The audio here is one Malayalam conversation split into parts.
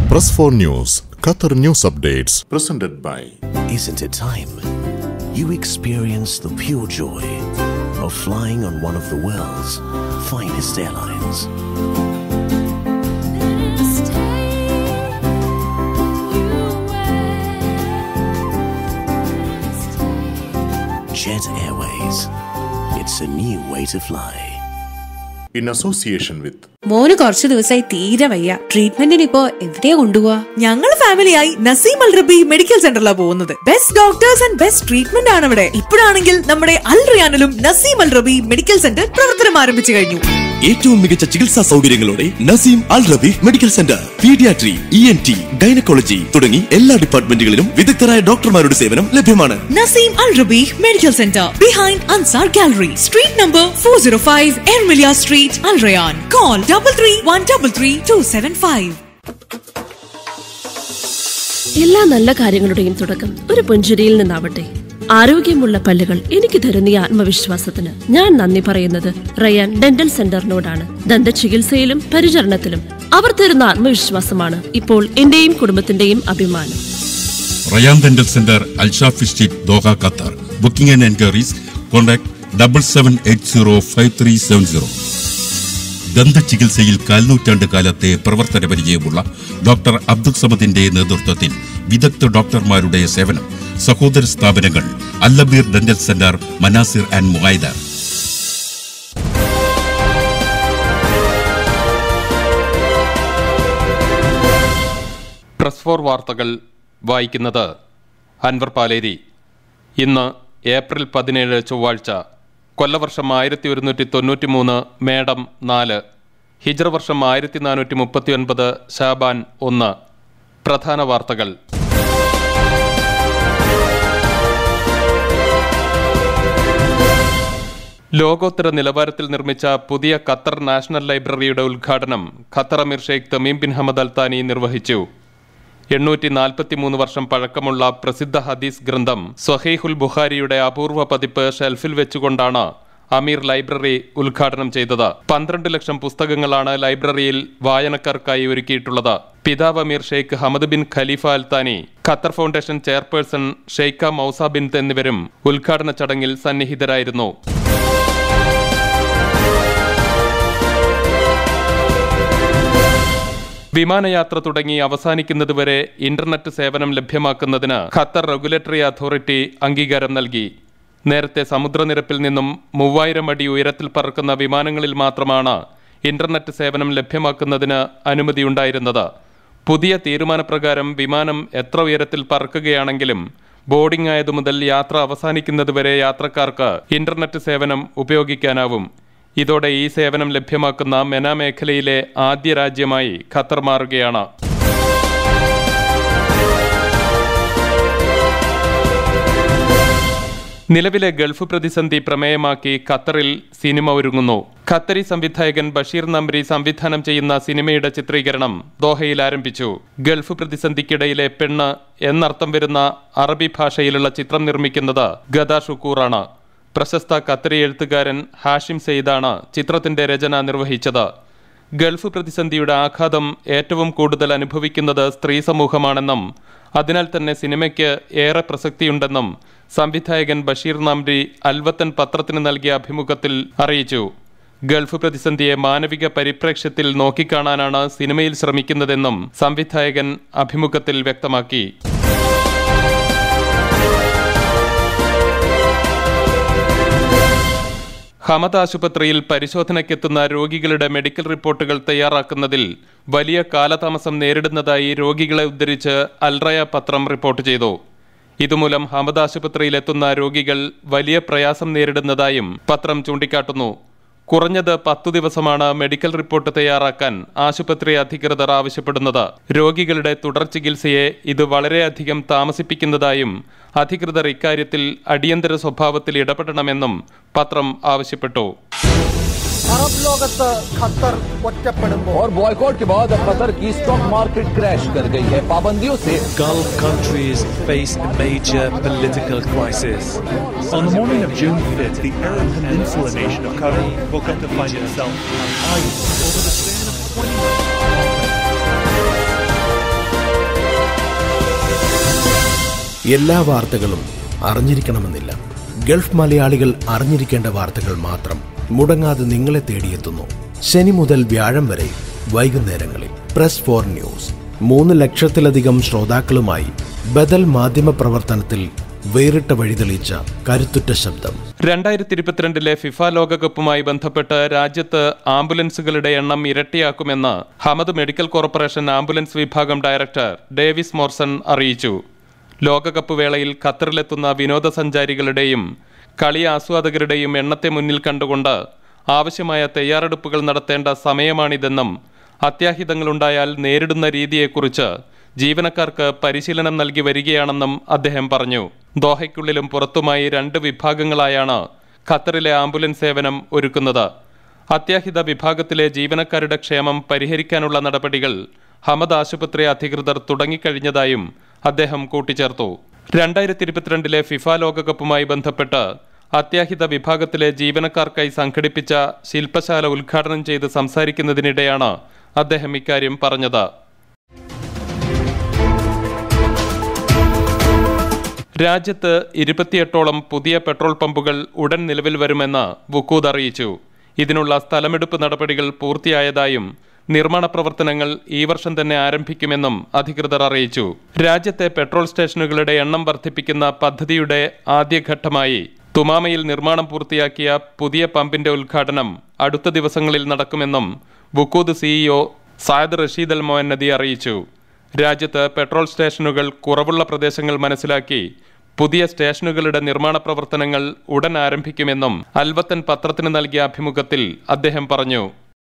Press for News, Qatar News Updates, presented by Isn't it time you experience the pure joy of flying on one of the world's finest airlines? Jet Airways. It's a new way to fly. in association with മോന് കുറച്ചു ദിവസമായി തീരെ വയ്യ ട്രീറ്റ്മെന്റിന് ഇപ്പോ എവിടെയാ കൊണ്ടുപോവാ ഞങ്ങൾ ഫാമിലിയായി നസീം അൽ റബി മെഡിക്കൽ സെന്ററിലാണ് പോകുന്നത് best doctors and best treatment ആണ് ഇവിടെ ഇപ്പോഴാണെങ്കിൽ നമ്മുടെ അൽ റിയാനിലും Naseem Al Rabi medical centre പ്രവർത്തനം ആരംഭിച്ചു കഴിഞ്ഞു ഏറ്റവും മികച്ച ചികിത്സാ സൗകര്യങ്ങളോടെ Naseem Al Rabi medical centre paediatric E N T gynaecology തുടങ്ങി എല്ലാ ഡിപ്പാർട്ട്മെന്റുകളിലും വിദഗ്ധരായ ഡോക്ടർമാരുടെ സേവനം ലഭ്യമാണ് Naseem Al Rabi medical centre behind Ansar gallery street number four zero five എർമിലിയ street Al Rayyan call double three one double three two seven five എല്ലാ നല്ല കാര്യങ്ങളുടെയും തുടക്കം ഒരു പുഞ്ചിരിയിൽ നിന്നാവട്ടെ ആരോഗ്യമുള്ള പല്ലുകൾ എനിക്ക് തരുന്ന ഈ ആത്മവിശ്വാസത്തിന് ഞാൻ നന്ദി പറയുന്നത് റയാൻ ഡെന്റൽ സെന്ററിനോടാണ് ദന്ത ചികിത്സയിലും പരിചരണത്തിലും അവർ തരുന്ന ആത്മവിശ്വാസമാണ് ഇപ്പോൾ എന്റെയും കുടുംബത്തിന്റെയും അഭിമാനം Rayyan dental centre Al Shafi street Doha Qatar booking and enquiries contact double seven eight zero five three seven zero ദന്ത ചികിത്സയിൽ കാൽനൂറ്റാണ്ട് കാലത്തെ പ്രവർത്തന പരിചയമുള്ള ഡോക്ടർ അബ്ദുൽ സമദിന്റെ നേതൃത്വത്തിൽ വിദഗ്ധ ഡോക്ടർമാരുടെ സേവനം സഹോദര സ്ഥാപനങ്ങൾ അല്ലബീർ dental centre Manasir and Muaither press for വാർത്തകൾ വായിക്കുന്നത് അൻവർ പാലേരി ഇന്ന് ഏപ്രിൽ പതിനേഴ് ചൊവ്വാഴ്ച കൊല്ലവർഷം ആയിരത്തി ഒരുന്നൂറ്റി തൊണ്ണൂറ്റി മൂന്ന് മേടം നാല് ഹിജ്ര വർഷം ആയിരത്തി നാനൂറ്റി മുപ്പത്തി ഒൻപത് ഷാബാൻ ഒന്ന് പ്രധാന വാർത്തകൾ ലോകോത്തര നിലവാരത്തിൽ നിർമ്മിച്ച പുതിയ ഖത്തർ നാഷണൽ ലൈബ്രറിയുടെ ഉദ്ഘാടനം Qatar Amir Sheikh Tamim bin Hamad Al Thani നിർവഹിച്ചു എണ്ണൂറ്റി നാൽപ്പത്തിമൂന്ന് വർഷം പഴക്കമുള്ള പ്രസിദ്ധ ഹദീസ് ഗ്രന്ഥം സ്വഹീഹുൽ ബുഖാരിയുടെ അപൂർവ പതിപ്പ് ഷെൽഫിൽ വെച്ചുകൊണ്ടാണ് അമീർ ലൈബ്രറി ഉദ്ഘാടനം ചെയ്തത് പന്ത്രണ്ട് ലക്ഷം പുസ്തകങ്ങളാണ് ലൈബ്രറിയിൽ വായനക്കാർക്കായി ഒരുക്കിയിട്ടുള്ളത് പിതാവ് Amir Sheikh Hamad bin Khalifa Al Thani Qatar foundation chairperson Sheikha Moza bin എന്നിവരും ഉദ്ഘാടന ചടങ്ങിൽ സന്നിഹിതരായിരുന്നു വിമാനയാത്ര തുടങ്ങി അവസാനിക്കുന്നതുവരെ ഇന്റർനെറ്റ് സേവനം ലഭ്യമാക്കുന്നതിന് ഖത്തർ റെഗുലേറ്ററി അതോറിറ്റി അംഗീകാരം നൽകി നേരത്തെ സമുദ്രനിരപ്പിൽ നിന്നും മൂവായിരം അടി ഉയരത്തിൽ പറക്കുന്ന വിമാനങ്ങളിൽ മാത്രമാണ് ഇന്റർനെറ്റ് സേവനം ലഭ്യമാക്കുന്നതിന് അനുമതിയുണ്ടായിരുന്നത് പുതിയ തീരുമാനപ്രകാരം വിമാനം എത്ര ഉയരത്തിൽ പറക്കുകയാണെങ്കിലും ബോർഡിംഗ് ആയതു മുതൽ യാത്ര അവസാനിക്കുന്നതുവരെ യാത്രക്കാർക്ക് ഇന്റർനെറ്റ് സേവനം ഉപയോഗിക്കാനാവും ഇതോടെ ഈ സേവനം ലഭ്യമാക്കുന്ന മെന മേഖലയിലെ ആദ്യ രാജ്യമായി ഖത്തർ മാറുകയാണ് നിലവിലെ ഗൾഫ് പ്രതിസന്ധി പ്രമേയമാക്കി ഖത്തറിൽ സിനിമ ഒരുങ്ങുന്നു ഖത്തരി സംവിധായകൻ ബഷീർ നമ്രി സംവിധാനം ചെയ്യുന്ന സിനിമയുടെ ചിത്രീകരണം ദോഹയിൽ ആരംഭിച്ചു ഗൾഫ് പ്രതിസന്ധിക്കിടയിലെ പെണ്ണ് എന്നർത്ഥം വരുന്ന അറബി ഭാഷയിലുള്ള ചിത്രം നിർമ്മിക്കുന്നത് ഗദ ഷുക്കൂറാണ് പ്രശസ്ത ഖത്തരി എഴുത്തുകാരൻ ഹാഷിം സെയ്ദാണ് ചിത്രത്തിന്റെ രചന നിർവഹിച്ചത് ഗൾഫ് പ്രതിസന്ധിയുടെ ആഘാതം ഏറ്റവും കൂടുതൽ അനുഭവിക്കുന്നത് സ്ത്രീ സമൂഹമാണെന്നും അതിനാൽ തന്നെ സിനിമയ്ക്ക് ഏറെ പ്രസക്തിയുണ്ടെന്നും സംവിധായകൻ ബഷീർ നാംരി അൽവത്തൻ പത്രത്തിന് നൽകിയ അഭിമുഖത്തിൽ അറിയിച്ചു ഗൾഫ് പ്രതിസന്ധിയെ മാനവിക പരിപ്രേക്ഷ്യത്തിൽ നോക്കിക്കാണാനാണ് സിനിമയിൽ ശ്രമിക്കുന്നതെന്നും സംവിധായകൻ അഭിമുഖത്തിൽ വ്യക്തമാക്കി ഹമദ് ആശുപത്രിയിൽ പരിശോധനയ്ക്കെത്തുന്ന രോഗികളുടെ മെഡിക്കൽ റിപ്പോർട്ടുകൾ തയ്യാറാക്കുന്നതിൽ വലിയ കാലതാമസം നേരിടുന്നതായി രോഗികളെ ഉദ്ധരിച്ച് അൽറയ പത്രം റിപ്പോർട്ട് ചെയ്തു ഇതുമൂലം ഹമദ് ആശുപത്രിയിലെത്തുന്ന രോഗികൾ വലിയ പ്രയാസം നേരിടുന്നതായും പത്രം ചൂണ്ടിക്കാട്ടുന്നു കുറഞ്ഞത് പത്തു ദിവസമാണ് മെഡിക്കൽ റിപ്പോർട്ട് തയ്യാറാക്കാൻ ആശുപത്രി അധികൃതർ ആവശ്യപ്പെടുന്നത് രോഗികളുടെ തുടർ ചികിത്സയെ ഇത് വളരെയധികം താമസിപ്പിക്കുന്നതായും അധികൃതർ ഇക്കാര്യത്തിൽ അടിയന്തര സ്വഭാവത്തിൽ ഇടപെടണമെന്നും പത്രം ആവശ്യപ്പെട്ടു അറബ് ലോകത്ത് ഖത്തർ ഒറ്റപ്പെടുമ്പോൾ और बॉयकॉट के बाद अब कतर की स्टॉक मार्केट क्रैश कर गई है पाबंदियों से Gulf countries face a major political crisis. On the morning of June 5th, the Arab Peninsula nation of Qatar woke up to find itself on ice over the span of 20 എല്ലാ വാർത്തകളും അറിഞ്ഞിരിക്കണമെന്നില്ല ഗൾഫ് മലയാളികൾ അറിഞ്ഞിരിക്കേണ്ട വാർത്തകൾ മാത്രം മുടങ്ങാതെ നിങ്ങളെ തേടിയെത്തുന്നു ശനി മുതൽ വ്യാഴം വരെ വൈകുന്നേരങ്ങളിൽ പ്രസ് ഫോർ ന്യൂസ് മൂന്ന് ലക്ഷത്തിലധികം ശ്രോതാക്കളുമായി ബദൽ മാധ്യമ പ്രവർത്തനത്തിൽ വേറിട്ട വഴി തെളിയിച്ച കരുത്തുറ്റ ശബ്ദം രണ്ടായിരത്തി ഇരുപത്തിരണ്ടിലെ ഫിഫ ലോകകപ്പുമായി ബന്ധപ്പെട്ട് രാജ്യത്ത് ആംബുലൻസുകളുടെ എണ്ണം ഇരട്ടിയാക്കുമെന്ന് ഹമദ് മെഡിക്കൽ കോർപ്പറേഷൻ ആംബുലൻസ് വിഭാഗം ഡയറക്ടർ ഡേവിസ് മോർസൺ അറിയിച്ചു ലോകകപ്പ് വേളയിൽ ഖത്തറിലെത്തുന്ന വിനോദസഞ്ചാരികളുടെയും കളി ആസ്വാദകരുടെയും എണ്ണത്തെ മുന്നിൽ കണ്ടുകൊണ്ട് ആവശ്യമായ തയ്യാറെടുപ്പുകൾ നടത്തേണ്ട സമയമാണിതെന്നും അത്യാഹിതങ്ങളുണ്ടായാൽ നേരിടുന്ന രീതിയെക്കുറിച്ച് ജീവനക്കാർക്ക് പരിശീലനം നൽകി വരികയാണെന്നും അദ്ദേഹം പറഞ്ഞു ദോഹയ്ക്കുള്ളിലും പുറത്തുമായി രണ്ട് വിഭാഗങ്ങളായാണ് ഖത്തറിലെ ആംബുലൻസ് സേവനം ഒരുക്കുന്നത് അത്യാഹിത വിഭാഗത്തിലെ ജീവനക്കാരുടെ ക്ഷേമം പരിഹരിക്കാനുള്ള നടപടികൾ ഹമദ് ആശുപത്രി അധികൃതർ തുടങ്ങിക്കഴിഞ്ഞതായും അദ്ദേഹം കൂട്ടിച്ചേർത്തു രണ്ടായിരത്തി ഇരുപത്തിരണ്ടിലെ ഫിഫ ലോകകപ്പുമായി ബന്ധപ്പെട്ട് അത്യാഹിത വിഭാഗത്തിലെ ജീവനക്കാർക്കായി സംഘടിപ്പിച്ച ശില്പശാല ഉദ്ഘാടനം ചെയ്ത് സംസാരിക്കുന്നതിനിടെയാണ് അദ്ദേഹം ഇക്കാര്യം പറഞ്ഞത് രാജ്യത്ത് ഇരുപത്തിയെട്ടോളം പുതിയ പെട്രോൾ പമ്പുകൾ ഉടൻ നിലവിൽ വരുമെന്ന് വുക്കൂദ് അറിയിച്ചു ഇതിനുള്ള സ്ഥലമെടുപ്പ് നടപടികൾ പൂർത്തിയായതായും നിർമ്മാണ പ്രവർത്തനങ്ങൾ ഈ വർഷം തന്നെ ആരംഭിക്കുമെന്നും അധികൃതർ അറിയിച്ചു രാജ്യത്തെ പെട്രോൾ സ്റ്റേഷനുകളുടെ എണ്ണം വർദ്ധിപ്പിക്കുന്ന പദ്ധതിയുടെ ആദ്യഘട്ടമായി തുമാമയിൽ നിർമ്മാണം പൂർത്തിയാക്കിയ പുതിയ പമ്പിന്റെ ഉദ്ഘാടനം അടുത്ത ദിവസങ്ങളിൽ നടക്കുമെന്നും Woqod CEO Sayed Rashid Al Mohannadi അറിയിച്ചു രാജ്യത്ത് പെട്രോൾ സ്റ്റേഷനുകൾ കുറവുള്ള പ്രദേശങ്ങൾ മനസ്സിലാക്കി പുതിയ സ്റ്റേഷനുകളുടെ നിർമ്മാണ പ്രവർത്തനങ്ങൾ ഉടൻ ആരംഭിക്കുമെന്നും അൽവത്തൻ പത്രത്തിന് നൽകിയ അഭിമുഖത്തിൽ അദ്ദേഹം പറഞ്ഞു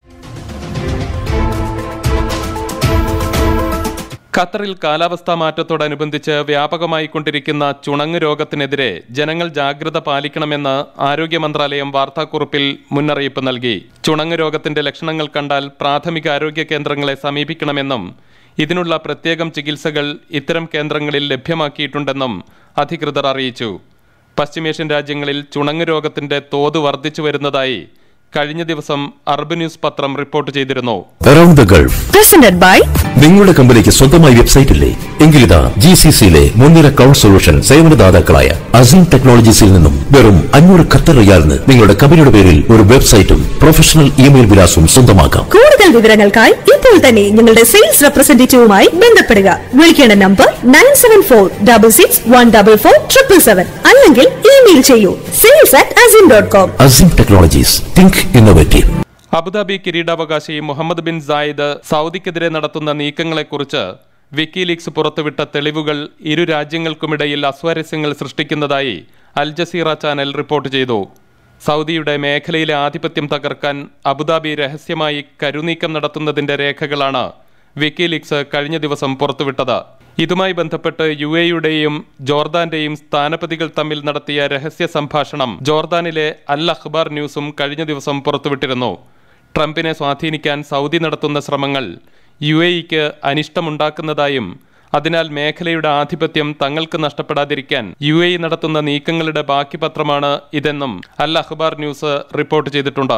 ഖത്തറിൽ കാലാവസ്ഥാ മാറ്റത്തോടനുബന്ധിച്ച് വ്യാപകമായി കൊണ്ടിരിക്കുന്ന ചുണങ്ങ് രോഗത്തിനെതിരെ ജനങ്ങൾ ജാഗ്രത പാലിക്കണമെന്ന് ആരോഗ്യ മന്ത്രാലയം വാർത്താക്കുറിപ്പിൽ മുന്നറിയിപ്പ് നൽകി ചുണങ്ങ് രോഗത്തിന്റെ ലക്ഷണങ്ങൾ കണ്ടാൽ പ്രാഥമിക ആരോഗ്യ കേന്ദ്രങ്ങളെ സമീപിക്കണമെന്നും ഇതിനുള്ള പ്രത്യേകം ചികിത്സകൾ ഇത്തരം കേന്ദ്രങ്ങളിൽ ലഭ്യമാക്കിയിട്ടുണ്ടെന്നും അധികൃതർ അറിയിച്ചു പശ്ചിമേഷ്യൻ രാജ്യങ്ങളിൽ ചുണങ്ങ് രോഗത്തിന്റെ തോത് വർദ്ധിച്ചു വരുന്നതായി കഴിഞ്ഞ ദിവസം അറബ് ന്യൂസ് പത്രം റിപ്പോർട്ട് ചെയ്തിരുന്നു around the Gulf presented by നിങ്ങളുടെ കമ്പനിക്ക് സ്വന്തമായി വെബ്സൈറ്റ് ഇല്ലേ എങ്കിലിതാ ജി സി സിയിലെ മുൻനിര ക്ലൗഡ് സൊല്യൂഷൻ സേവനദാതാക്കളായ അസീം ടെക്നോളജീസിൽ നിന്നും വെറും അഞ്ഞൂറ് ഖത്തർ റിയാലിന് നിങ്ങളുടെ കമ്പനിയുടെ പേരിൽ ഒരു വെബ്സൈറ്റും പ്രൊഫഷണൽ ഇമെയിൽ വിലാസവും സ്വന്തമാക്കാം കൂടുതൽ വിവരങ്ങൾക്കായി ഇപ്പോൾ തന്നെ ഞങ്ങളുടെ സെയിൽസ് റെപ്രസെന്റേറ്റീവുമായി ബന്ധപ്പെടുക വിളിക്കേണ്ട number nine seven four double six one double four triple seven അല്ലെങ്കിൽ ഇമെയിൽ ചെയ്യൂ sales at Azim dot com Azeem technologies think innovative Abu Dhabi കിരീടാവകാശി മുഹമ്മദ് ബിൻ സായിദ് സൗദിക്കെതിരെ നടത്തുന്ന നീക്കങ്ങളെക്കുറിച്ച് വിക്കിലീക്സ് പുറത്തുവിട്ട തെളിവുകൾ ഇരു രാജ്യങ്ങൾക്കുമിടയിൽ അസ്വാരസ്യങ്ങൾ സൃഷ്ടിക്കുന്നതായി അൽ ജസീറ ചാനൽ റിപ്പോർട്ട് ചെയ്തു സൗദിയുടെ മേഖലയിലെ ആധിപത്യം തകർക്കാൻ അബുദാബി രഹസ്യമായി കരുനീക്കം നടത്തുന്നതിന്റെ രേഖകളാണ് വിക്കിലീക്സ് കഴിഞ്ഞ ദിവസം പുറത്തുവിട്ടത് ഇതുമായി ബന്ധപ്പെട്ട് യു എയുടെയും ജോർദാന്റെയും സ്ഥാനപതികൾ തമ്മിൽ നടത്തിയ രഹസ്യ സംഭാഷണം ജോർദാനിലെ അൽ അഖ്ബാർ ന്യൂസും കഴിഞ്ഞ ദിവസം പുറത്തുവിട്ടിരുന്നു ട്രംപിനെ സ്വാധീനിക്കാൻ സൗദി നടത്തുന്ന ശ്രമങ്ങൾ യു എഇക്ക് അനിഷ്ടമുണ്ടാക്കുന്നതായും അതിനാൽ മേഖലയുടെ ആധിപത്യം തങ്ങൾക്ക് നഷ്ടപ്പെടാതിരിക്കാൻ യു എ നടത്തുന്ന നീക്കങ്ങളുടെ ബാക്കി പത്രമാണ് ഇതെന്നും അൽ അഖ്ബാർ ന്യൂസ് റിപ്പോർട്ട് ചെയ്തിട്ടുണ്ട്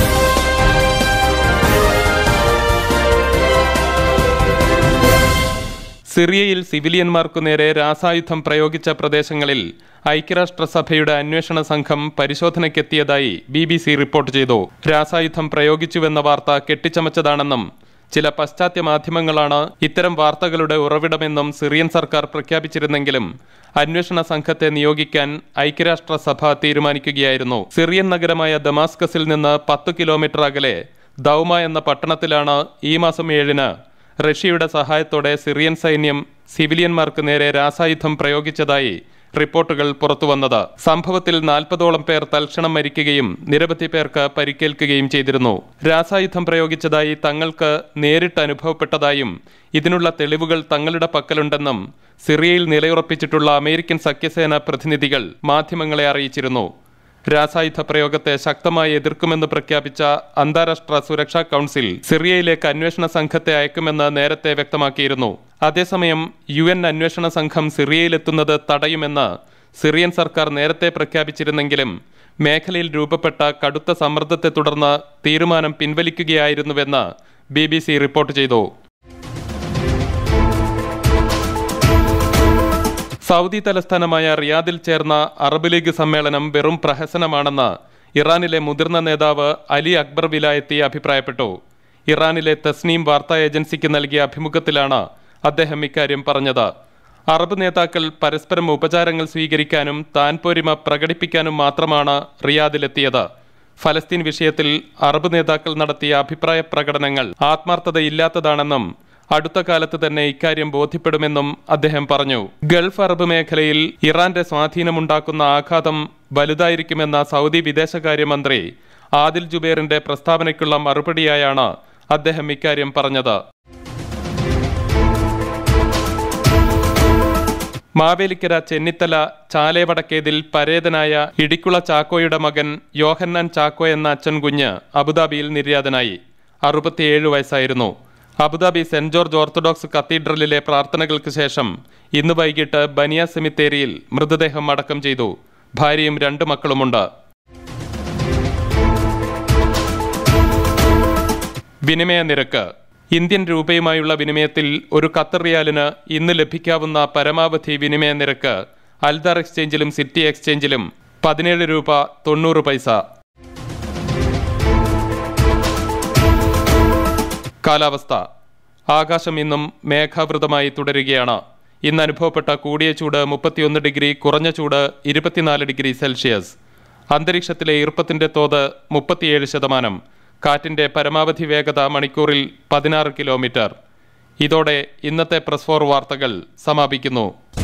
സിറിയയിൽ സിവിലിയന്മാർക്കു നേരെ രാസായുധം പ്രയോഗിച്ച പ്രദേശങ്ങളിൽ ഐക്യരാഷ്ട്രസഭയുടെ അന്വേഷണ സംഘം പരിശോധനയ്ക്കെത്തിയതായി ബി ബി സി റിപ്പോർട്ട് ചെയ്തു രാസായുധം പ്രയോഗിച്ചുവെന്ന വാർത്ത കെട്ടിച്ചമച്ചതാണെന്നും ചില പാശ്ചാത്യ മാധ്യമങ്ങളാണ് ഇത്തരം വാർത്തകളുടെ ഉറവിടമെന്നും സിറിയൻ സർക്കാർ പ്രഖ്യാപിച്ചിരുന്നെങ്കിലും അന്വേഷണ സംഘത്തെ നിയോഗിക്കാൻ ഐക്യരാഷ്ട്രസഭ തീരുമാനിക്കുകയായിരുന്നു സിറിയൻ നഗരമായ ദമാസ്കസിൽ നിന്ന് പത്ത് കിലോമീറ്റർ അകലെ ദൗമ എന്ന പട്ടണത്തിലാണ് ഈ മാസം ഏഴിന് റഷ്യയുടെ സഹായത്തോടെ സിറിയൻ സൈന്യം സിവിലിയന്മാർക്ക് നേരെ രാസായുധം പ്രയോഗിച്ചതായി റിപ്പോർട്ടുകൾ പുറത്തുവന്നത് സംഭവത്തിൽ നാൽപ്പതോളം പേർ തൽക്ഷണം മരിക്കുകയും നിരവധി പേർക്ക് പരിക്കേൽക്കുകയും ചെയ്തിരുന്നു രാസായുധം പ്രയോഗിച്ചതായി തങ്ങൾക്ക് നേരിട്ട് അനുഭവപ്പെട്ടതായും ഇതിനുള്ള തെളിവുകൾ തങ്ങളുടെ പക്കലുണ്ടെന്നും സിറിയയിൽ നിലയുറപ്പിച്ചിട്ടുള്ള അമേരിക്കൻ സഖ്യസേന പ്രതിനിധികൾ മാധ്യമങ്ങളെ അറിയിച്ചിരുന്നു രാസായുധ പ്രയോഗത്തെ ശക്തമായി എതിർക്കുമെന്ന് പ്രഖ്യാപിച്ച അന്താരാഷ്ട്ര സുരക്ഷാ കൗൺസിൽ സിറിയയിലേക്ക് അന്വേഷണ സംഘത്തെ അയക്കുമെന്ന് നേരത്തെ വ്യക്തമാക്കിയിരുന്നു അതേസമയം യു എൻ അന്വേഷണ സംഘം സിറിയയിലെത്തുന്നത് തടയുമെന്ന് സിറിയൻ സർക്കാർ നേരത്തെ പ്രഖ്യാപിച്ചിരുന്നെങ്കിലും മേഖലയിൽ രൂപപ്പെട്ട കടുത്ത സമ്മർദ്ദത്തെ തുടർന്ന് തീരുമാനം പിൻവലിക്കുകയായിരുന്നുവെന്ന് ബി ബി സി റിപ്പോർട്ട് ചെയ്തു സൗദി തലസ്ഥാനമായ റിയാദിൽ ചേർന്ന അറബ് ലീഗ് സമ്മേളനം വെറും പ്രഹസനമാണെന്ന് ഇറാനിലെ മുതിർന്ന നേതാവ് അലി അക്ബർ വിലായത്തി അഭിപ്രായപ്പെട്ടു ഇറാനിലെ തസ്നീം വാർത്താ ഏജൻസിക്ക് നൽകിയ അഭിമുഖത്തിലാണ് അദ്ദേഹം ഇക്കാര്യം പറഞ്ഞത് അറബ് നേതാക്കൾ പരസ്പരം ഉപചാരങ്ങൾ സ്വീകരിക്കാനും താൻ പോരിമ പ്രകടിപ്പിക്കാനും മാത്രമാണ് റിയാദിലെത്തിയത് ഫലസ്തീൻ വിഷയത്തിൽ അറബ് നേതാക്കൾ നടത്തിയ അഭിപ്രായ പ്രകടനങ്ങൾ ആത്മാർത്ഥതയില്ലാത്തതാണെന്നും അടുത്ത കാലത്ത് തന്നെ ഇക്കാര്യം ബോധ്യപ്പെടുമെന്നും അദ്ദേഹം പറഞ്ഞു ഗൾഫ് അറബ് മേഖലയിൽ ഇറാന്റെ സ്വാധീനമുണ്ടാക്കുന്ന ആഘാതം വലുതായിരിക്കുമെന്ന സൗദി വിദേശകാര്യമന്ത്രി ആദിൽ ജുബേറിന്റെ പ്രസ്താവനയ്ക്കുള്ള മറുപടിയായാണ് അദ്ദേഹം ഇക്കാര്യം പറഞ്ഞത് മാവേലിക്കര ചെന്നിത്തല ചാലേവടക്കേതിൽ പരേതനായ ഇടിക്കുള ചാക്കോയുടെ മകൻ യോഹന്നാൻ ചാക്കോ എന്ന അച്ഛൻ കുഞ്ഞ് അബുദാബിയിൽ നിര്യാതനായി അറുപത്തിയേഴ് വയസ്സായിരുന്നു അബുദാബി സെന്റ് ജോർജ് ഓർത്തഡോക്സ് കത്തീഡ്രലിലെ പ്രാർത്ഥനകൾക്ക് ശേഷം ഇന്ന് വൈകിട്ട് ബനിയ സെമിത്തേരിയിൽ മൃതദേഹം അടക്കം ചെയ്തു ഭാര്യയും രണ്ട് മക്കളുമുണ്ട് വിനിമയ നിരക്ക് ഇന്ത്യൻ രൂപയുമായുള്ള വിനിമയത്തിൽ ഒരു ഖത്തർ റിയാലിന് ഇന്ന് ലഭിക്കാവുന്ന പരമാവധി വിനിമയ നിരക്ക് അൽദാർ എക്സ്ചേഞ്ചിലും സിറ്റി എക്സ്ചേഞ്ചിലും പതിനേഴ് രൂപ തൊണ്ണൂറ് പൈസ കാലാവസ്ഥ ആകാശം ഇന്നും മേഘാവൃതമായി തുടരുകയാണ് ഇന്ന് അനുഭവപ്പെട്ട കൂടിയ ചൂട് മുപ്പത്തിയൊന്ന് ഡിഗ്രി കുറഞ്ഞ ചൂട് ഇരുപത്തിനാല് ഡിഗ്രി സെൽഷ്യസ് അന്തരീക്ഷത്തിലെ ഈർപ്പത്തിന്റെ തോത് മുപ്പത്തിയേഴ് ശതമാനം കാറ്റിന്റെ പരമാവധി വേഗത മണിക്കൂറിൽ പതിനാറ് കിലോമീറ്റർ ഇതോടെ ഇന്നത്തെ പ്രസ് ഫോർ വാർത്തകൾ സമാപിക്കുന്നു